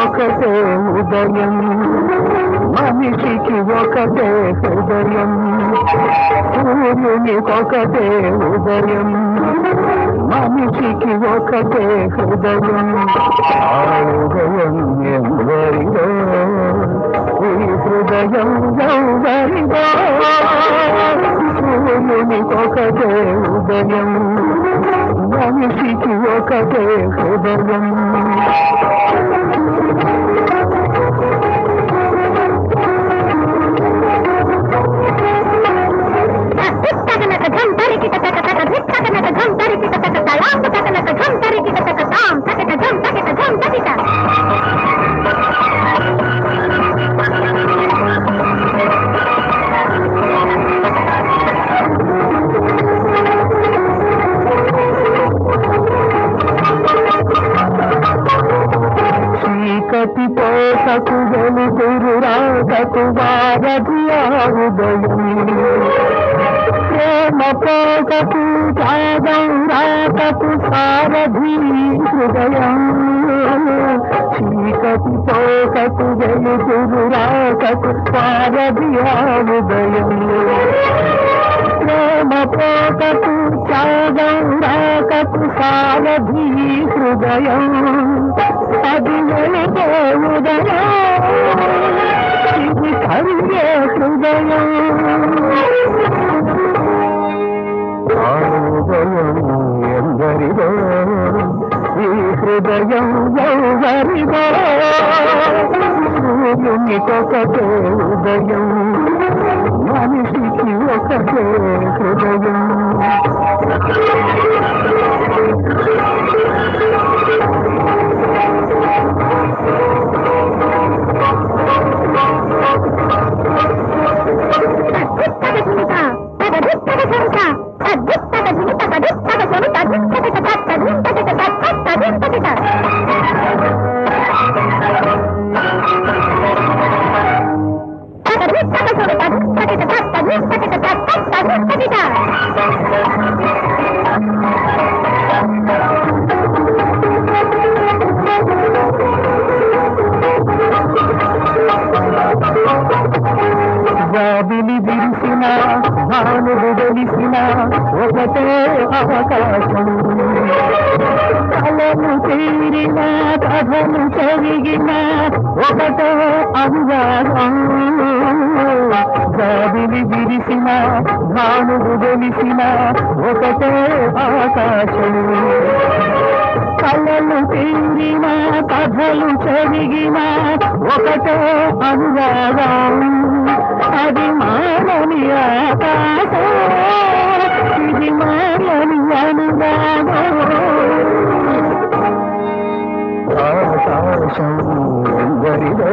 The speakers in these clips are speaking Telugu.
ఒకటే ఉదయం మనిషికి ఒకటే హృదయం సూర్యునికొకటే ఉదయం మనిషికి ఒకటే హృదయం ఆ ఉదయం ఎవరిదో ఈ హృదయం ఎవరిదో సూర్యునికొకటే ఉదయం మనిషికి ఒకటే హృదయం ధిత్తకనక ఝం తరికిట తక తక ధిత్తకనక ఝం తరికిట తక తలాంగు తకనక ఝం తరికిట తక తాం తకిట ఝం తకిట ఝం తకిట చీకటి పోసకు వెలుగురు రాకకు వారధి ఆ ఉదయం ప్రేమ పోకకు త్యాగం రాకకు సారథి హృదయం చీకటి పోకకు వెలుగురు రాకకు సారథి ఆ ఉదయం ప్రేమ పోకకు త్యాగం రాకకు సారథి హృదయం అది వెళితే ఉదయం ఇది కరిగే హృదయం ఆ ఉదయం ఎందరిదో ఈ హృదయం ఎవరిదో సూర్యునికొకటే ఉదయం మనిషికి ఒకటే హృదయం ధిత్తక ఝుమిత తక ధిత్తక ఝుమిత ధిత్తక ఝుమిత ధిత్తక ఝుమిత ధిత్తక తక్క ధిత్తక తక్క ధిత్తక తక ధిత్తక ఝుమిత ధిత్తక తక్క ధిత్తక తక్క ధిత్తక జాబిలి విరిసిన భానుడు వెలిసిన ఒకటే అవకాశం కలను తీరిన కథను చదివిన ఒకటే అనువాదం జాబిలి విరిసిన భానుడు వెలిసిన ఒకటే ఆకాశం కళ్ళలు తీరిన కథలు చదివిన ఒకటే అనురాగం అది మారని ఆకాశం ఇది మారని అనురాగం ఆకాశం ఎవరిదో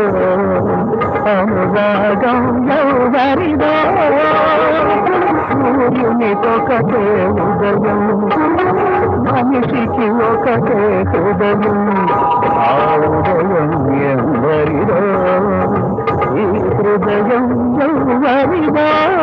అనురాగం ఎవరిదో సూర్యునికొకటే ఉదయం మనిషికి ఒకటే హృదయం ఆ ఉదయం ఎవరిదో ఈ హృదయం ఎవరిదో